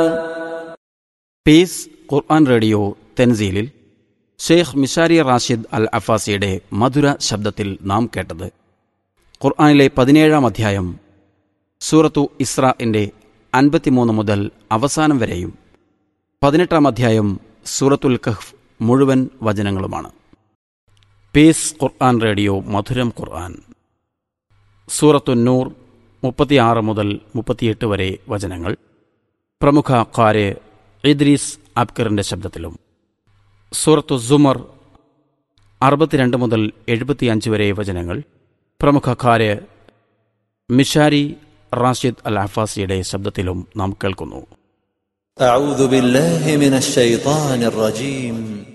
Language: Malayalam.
പീസ് ഖുർആൻ റേഡിയോ തെൻസീലിൽ ഷെയ്ഖ് മിഷാരി റാഷിദ് അൽ അഫാസിയുടെ മധുര ശബ്ദത്തിൽ നാം കേട്ടത് ഖുർആനിലെ പതിനേഴാം അധ്യായം സൂറത്തു ഇസ്രാഇൻ്റെ അൻപത്തിമൂന്ന് മുതൽ അവസാനം വരെയും പതിനെട്ടാം അധ്യായം സൂറത്തുൽ കഹ്ഫ് മുഴുവൻ വചനങ്ങളുമാണ് പീസ് ഖുർആൻ റേഡിയോ മധുരം ഖുർആൻ സൂറത്തു നൂർ മുപ്പത്തിയാറ് മുതൽ മുപ്പത്തിയെട്ട് വരെ വചനങ്ങൾ പ്രമുഖ ഖാരെ ഇദ്രീസ് അബ്കറിന്റെ ശബ്ദത്തിലും സൂറത്തു സുമർ അറുപത്തിരണ്ട് മുതൽ എഴുപത്തിയഞ്ച് വരെ വചനങ്ങൾ പ്രമുഖ ഖാരെ മിഷാരി റാഷിദ് അൽ അഫാസിയുടെ ശബ്ദത്തിലും നാം കേൾക്കുന്നു أعوذ بالله من الشيطان الرجيم